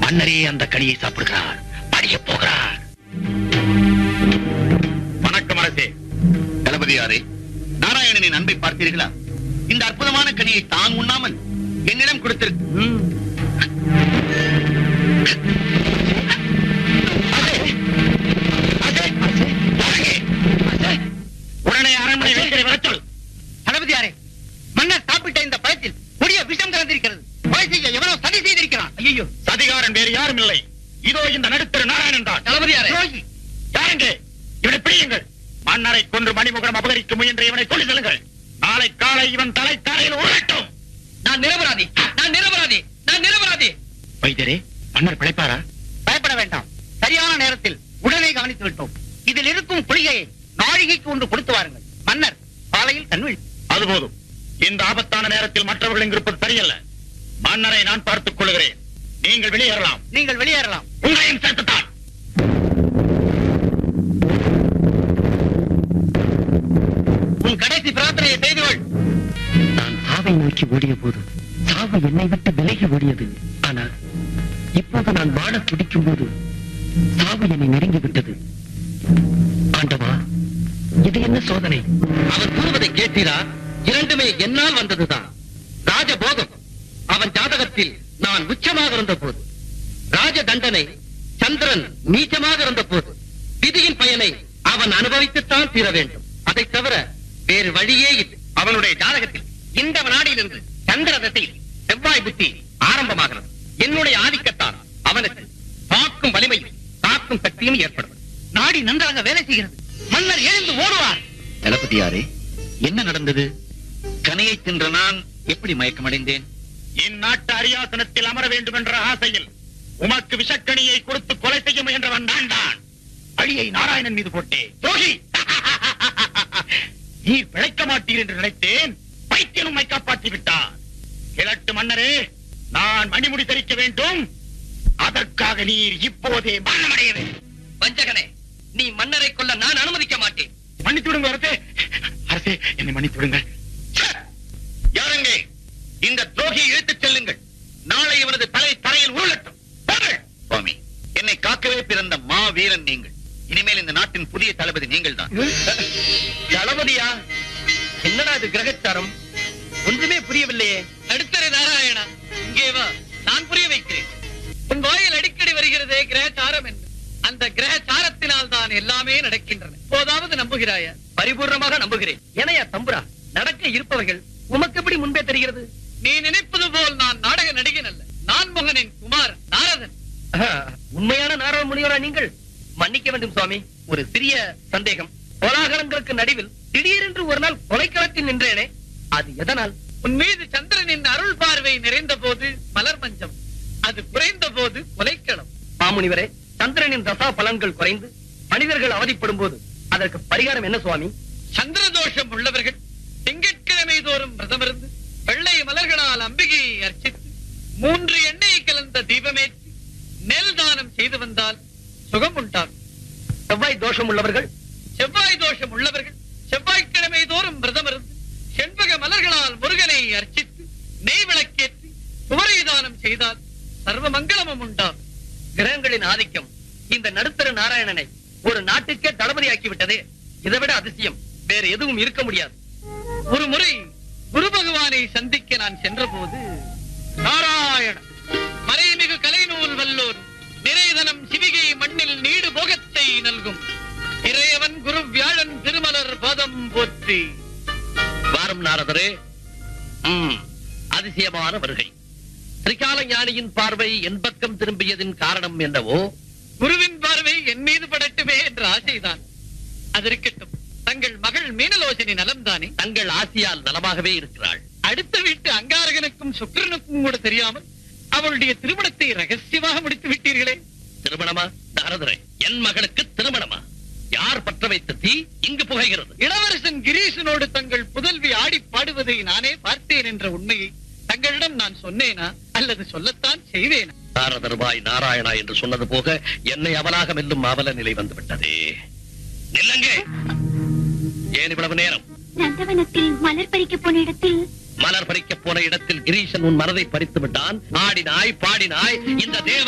மன்னரே அந்த கனியை சாப்பிடுகிறார் படிய போகிறார் வணக்கம் அரசே தளபதியாரே நாராயணனின் அன்பை பார்த்தீர்களா இந்த அற்புதமான கனியை தான் உண்ணாமல் என்னிடம் கொடுத்திருக்கு உடனே அரண்மனை வைத்திரை வரச் சொல் தளபதியாரே மன்னர் சாப்பிட்ட இந்த பழத்தில் கொடிய விஷம் கலந்திருக்கிறது கொலை செய்ய எவனோ சதி செய்திருக்கிறான் ஐயோ சதிகாரன் வேறு யாரும் இல்லை இதோ இந்த நடுத்தர நாராயணன் தான் தளபதியாரே துரோகி. யாருங்க இவனை பிடியுங்கள் மன்னரை கொன்று மணிமுகரம் அபகரிக்க முயன்ற இவனை சொல்லி செல்லுங்கள் நாளை காலை இவன் தலை தரையில் உருளட்டும் நான் நிரபராதி நான் நிரபராதி நான் நிரபராதி வைத்தியரே மன்னர் பிழைப்பாரா பயப்பட வேண்டாம் சரியான நேரத்தில் உடனே கவனித்து விட்டோம் இதில் இருக்கும் புலிகையை நாழிகைக்கு ஒன்று கொடுத்து வாருங்கள் மன்னர் காலையில் கண்விழி அது போதும் இந்த ஆபத்தான நேரத்தில் மற்றவர்கள் இங்கிருப்பது சரியல்ல மன்னரை நான் பார்த்துக் கொள்கிறேன் நீங்கள் வெளியேறலாம் நீங்கள் வெளியேறலாம் உங்களையும் சேர்த்துத்தான் உன் கடைசி பிரார்த்தனையை செய்து கொள் நான் சாவை நோக்கி ஓடிய போது சாவு என்னை விட்டு விலகி ஓடியது ஆனால் இப்போது நான் வாழ துடிக்கும் போது சாவு என்னை நெருங்கி விட்டது ஆண்டவா இது என்ன சோதனை அவர் கூறுவதை கேட்டீரா இரண்டுமே என்னால் வந்ததுதான் ராஜபோகம் அவன் ஜாதகத்தில் நான் உச்சமாக இருந்த போது ராஜ தண்டனை சந்திரன் நீச்சமாக இருந்த போது விதியின் பயனை அவன் அனுபவித்துத்தான் தீர வேண்டும் அதை தவிர வேறு வழியே இல்லை அவனுடைய ஜாதகத்தில் இந்த நாடிலிருந்து சந்திர தசையில் செவ்வாய் புத்தி ஆரம்பமாகிறது என்னுடைய ஆதிக்கத்தால் அவனுக்கு காக்கும் வலிமையும் காக்கும் சக்தியும் ஏற்படும் நாடி நன்றாக வேலை செய்கிறது மன்னர் எழுந்து ஓடுவார் தளபதியாரே என்ன நடந்தது கனியை தின்ற நான் எப்படி மயக்கமடைந்தேன் இந்நாட்டு அரியாசனத்தில் அமர வேண்டும் என்ற ஆசையில் உமக்கு விஷக்கணியை கொடுத்து கொலை செய்ய முயன்றவன் நான் தான் அழியை நாராயணன் மீது போட்டேன் துரோகி நீர் பிழைக்க மாட்டீர் என்று நினைத்தேன் பைத்தியன் உம்மை காப்பாற்றி விட்டார் கிழட்டு மன்னரே நான் மணிமுடி தரிக்க வேண்டும் அதற்காக நீர் இப்போதே மரணமடைய வேண்டும் வஞ்சகனே நீ மன்னரை கொல்ல நான் அனுமதிக்க மாட்டேன் மன்னித்து விடுங்க அரசே அரசே என்னை மன்னித்து விடுங்கள் யாருங்கே இந்த துரோகியை இழுத்துச் செல்லுங்கள் நாளை இவனது தலை தரையில் உருளட்டும் போங்கள். சுவாமி என்னை காக்கவே பிறந்த மா வீரன் நீங்கள் இனிமேல் இந்த நாட்டின் புதிய தளபதி நீங்கள் தான் தளபதியா என்னடா இது கிரகச்சாரம் ஒன்றுமே புரியவில்லையே நடுத்தர நாராயணா இங்கே வா நான் புரிய வைக்கிறேன் உன் வாயில் அடிக்கடி வருகிறதே கிரகச்சாரம் என்று அந்த கிரகச்சாரத்தினால் தான் எல்லாமே நடக்கின்றன போதாவது நம்புகிறாயா பரிபூர்ணமாக நம்புகிறேன் ஏனையா தம்புரா நடக்க இருப்பவர்கள் உமக்கு எப்படி முன்பே தெரிகிறது நீ நினைப்பது போல் நான் நாடக நடிகன் அல்ல நான் மகனின் குமார் நாரதன் உண்மையான நாரத முனிவரா நீங்கள் மன்னிக்க வேண்டும் சுவாமி ஒரு சிறிய சந்தேகம் கோலாகலங்களுக்கு நடுவில் திடீரென்று ஒரு நாள் கொலைக்களத்தில் நின்றேனே அது எதனால் உன் மீது சந்திரனின் அருள் பார்வை நிறைந்த போது மலர் மஞ்சம் அது குறைந்த போது கொலைக்களம் மாமுனிவரே சந்திரனின் தசா பலன்கள் குறைந்து மனிதர்கள் அவதிப்படும் போது அதற்கு பரிகாரம் என்ன சுவாமி சந்திர தோஷம் உள்ளவர்கள் திங்கட்கிழமை தோறும் விரதமிருந்து வெள்ளை மலர்களால் அம்பிகையை அர்ச்சித்து மூன்று எண்ணெய் கலந்த தீபமேற்றி நெல் தானம் செய்து வந்தால் சுகம் உண்டாகும் செவ்வாய் தோஷம் உள்ளவர்கள் செவ்வாய் தோஷம் உள்ளவர்கள் செவ்வாய்க்கிழமை தோறும் விரதமிருந்து செண்பக மலர்களால் முருகனை அர்ச்சித்து நெய் விளக்கேற்றி குமரை தானம் செய்தால் சர்வ மங்களமும் உண்டாகும் கிரகங்களின் ஆதிக்கம் இந்த நடுத்தர நாராயணனை ஒரு நாட்டுக்கே தளபதியாக்கி விட்டதே இதைவிட அதிசயம் வேறு எதுவும் இருக்க முடியாது ஒரு முறை குரு பகவானை சந்திக்க நான் சென்றபோது நாராயண மறைமிகு கலைநூல் வல்லோர் நிறைதனம் சிவிகை மண்ணில் நீடு போகத்தை நல்கும் இறையவன் குரு வியாழன் திருமலர் பாதம் போற்றி வாரும் நாரதரே ம், அதிசயமான வருகை திரிகால ஞானியின் பார்வை என் பக்கம் திரும்பியதின் காரணம் என்னவோ குருவின் பார்வை என் மீது படட்டுமே என்ற ஆசைதான் அது இருக்கட்டும் தங்கள் மகள் மீனலோசனி நலம்தானே தங்கள் ஆசையால் நலமாகவே இருக்கிறாள் அடுத்த வீட்டு அங்காரகனுக்கும் சுக்கிரனுக்கும் கூட தெரியாமல் அவளுடைய திருமணத்தை ரகசியமாக முடித்து விட்டீர்களே திருமணமா நாரதரே என் மகளுக்கு திருமணமா யார் பற்ற வைத்த தீ இங்கு புகைகிறது இளவரசன் கிரீஷனோடு தங்கள் புதல்வி ஆடி பாடுவதை நானே பார்த்தேன் என்ற உண்மையை தங்களிடம் நான் சொன்னேனா அல்லது சொல்லத்தான் செய்வேனா நாரதர்வாய் நாராயணா என்று சொன்னது போக என்னை அவலாக மெல்லும் அவல நிலை வந்து விட்டதே நில்லுங்க ஏன் இவ்வளவு நேரம் நந்தவனத்தில் மலர் பறிக்க போன இடத்தில் மலர் பறிக்க போன இடத்தில் கிரீஷன் உன் மனதை பறித்து விட்டான் ஆடினாய் பாடினாய் இந்த தேவ